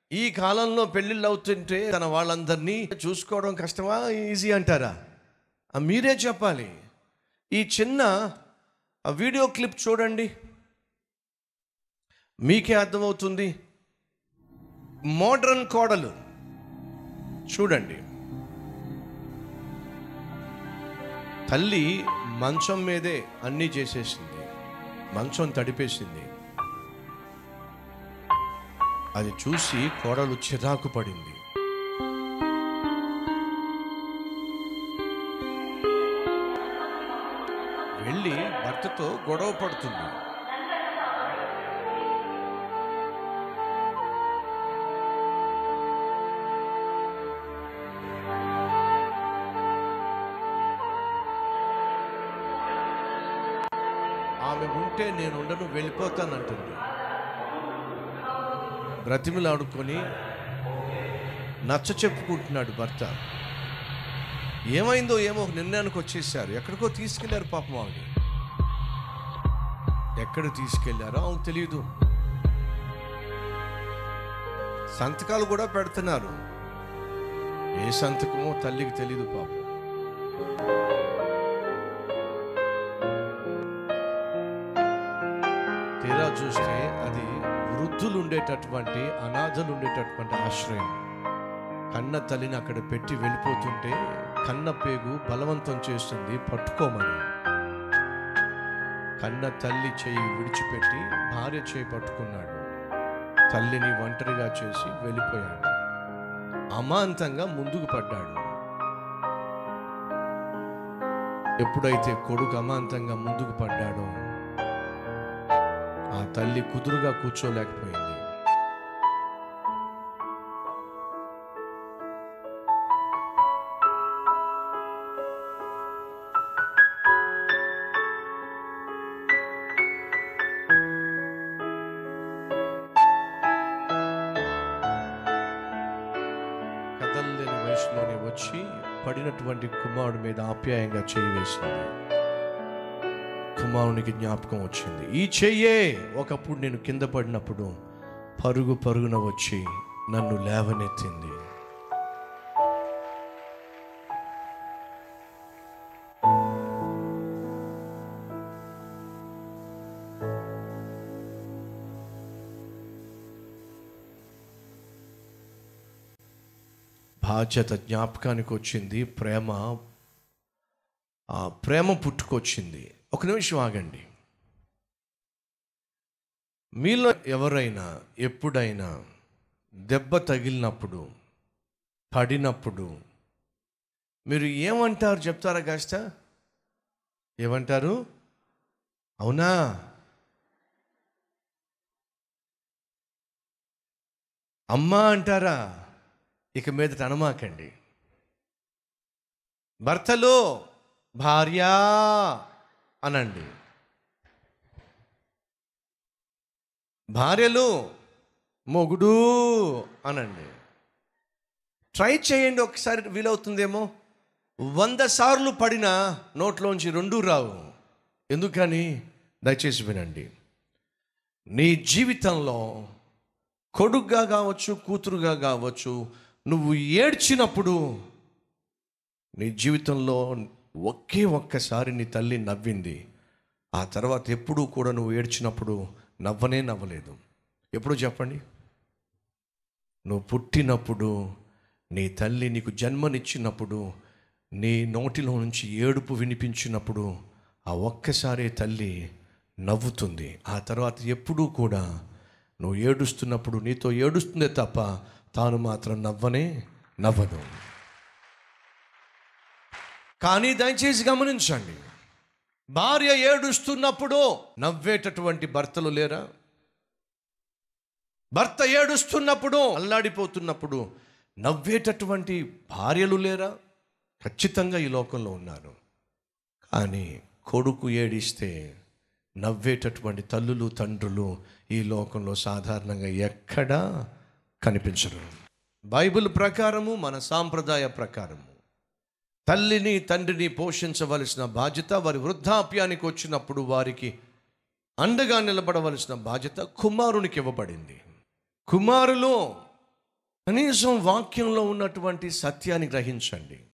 ఈ కాలంలో పెళ్ళిళ్ళు అవుతుంటే తన వాళ్ళందరినీ చూసుకోవడం కష్టమా ఈజీ అంటారా ఆ మీరే చెప్పాలి ఈ చిన్న ఆ వీడియో క్లిప్ చూడండి మీకే అర్థమవుతుంది మోడ్రన్ కోడలు చూడండి తల్లి మంచం మీదే అన్నీ చేసేసింది మంచం తడిపేసింది అది చూసి కోడలు చిరాకు పడింది వెళ్ళి భర్తతో గొడవ పడుతుంది ఆమె ఉంటే నేను ఉండను వెళ్ళిపోతానంటుంది బ్రతిమిలు ఆడుకొని నచ్చ చెప్పుకుంటున్నాడు భర్త ఏమైందో ఏమో ఒక నిర్ణయానికి వచ్చేసారు ఎక్కడికో తీసుకెళ్లారు పాపం ఆవిడ ఎక్కడ తీసుకెళ్లారో ఆమెకు తెలియదు సంతకాలు కూడా పెడుతున్నారు ఏ సంతకమో తల్లికి తెలియదు పాపం తీరా చూస్తే అది వృద్ధులు ఉండేటటువంటి అనాథలు ఉండేటటువంటి ఆశ్రయం కన్న తల్లిని అక్కడ పెట్టి వెళ్ళిపోతుంటే కన్న పేగు బలవంతం చేస్తుంది పట్టుకోమని కన్న తల్లి చేయి విడిచిపెట్టి భార్య చేయి పట్టుకున్నాడు తల్లిని ఒంటరిగా చేసి వెళ్ళిపోయాడు అమాంతంగా ముందుకు పడ్డాడు ఎప్పుడైతే కొడుకు అమాంతంగా ముందుకు పడ్డాడో ఆ తల్లి కుదురుగా కూర్చోలేకపోయింది కదల్లేని వయసులోనే వచ్చి పడినటువంటి కుమారుడి మీద ఆప్యాయంగా చేయి వేసింది కుమారునికి జ్ఞాపకం వచ్చింది ఈ చెయ్యే ఒకప్పుడు నేను కింద పడినప్పుడు పరుగు పరుగున వచ్చి నన్ను లేవనెత్తింది బాధ్యత జ్ఞాపకానికి వచ్చింది ప్రేమ ఆ ప్రేమ పుట్టుకొచ్చింది ఒక నిమిషం ఆగండి మీలో ఎవరైనా ఎప్పుడైనా దెబ్బ తగిలినప్పుడు పడినప్పుడు మీరు ఏమంటారు చెప్తారా కాస్త ఏమంటారు అవునా అమ్మా అంటారా ఇక మీదట అనమాకండి భర్తలో భార్య అనండి భార్యలు మొగుడు అనండి ట్రై చేయండి ఒకసారి వీలవుతుందేమో వంద సార్లు పడినా నోట్లోంచి రెండు రావు ఎందుకని దయచేసి వినండి నీ జీవితంలో కొడుగ్గా కావచ్చు కూతురుగా కావచ్చు నువ్వు ఏడ్చినప్పుడు నీ జీవితంలో ఒకే ఒక్కసారి నీ తల్లి నవ్వింది ఆ తర్వాత ఎప్పుడూ కూడా నువ్వు ఏడ్చినప్పుడు నవ్వనే నవ్వలేదు ఎప్పుడు చెప్పండి నువ్వు పుట్టినప్పుడు నీ తల్లి నీకు జన్మనిచ్చినప్పుడు నీ నోటిలో నుంచి ఏడుపు వినిపించినప్పుడు ఆ ఒక్కసారే తల్లి నవ్వుతుంది ఆ తర్వాత ఎప్పుడూ కూడా నువ్వు ఏడుస్తున్నప్పుడు నీతో ఏడుస్తుందే తప్ప తాను మాత్రం నవ్వనే నవ్వదు కానీ దయచేసి గమనించండి భార్య ఏడుస్తున్నప్పుడు నవ్వేటటువంటి భర్తలు లేరా భర్త ఏడుస్తున్నప్పుడు అల్లాడిపోతున్నప్పుడు నవ్వేటటువంటి భార్యలు లేరా ఖచ్చితంగా ఈ లోకంలో ఉన్నారు కానీ కొడుకు ఏడిస్తే నవ్వేటటువంటి తల్లులు తండ్రులు ఈ లోకంలో సాధారణంగా ఎక్కడా కనిపించరు బైబిల్ ప్రకారము మన సాంప్రదాయ ప్రకారము తల్లిని తండ్రిని పోషించవలసిన బాధ్యత వారి వృద్ధాప్యానికి వచ్చినప్పుడు వారికి అండగా నిలబడవలసిన బాధ్యత కుమారునికి ఇవ్వబడింది కుమారులు కనీసం వాక్యంలో ఉన్నటువంటి సత్యాన్ని గ్రహించండి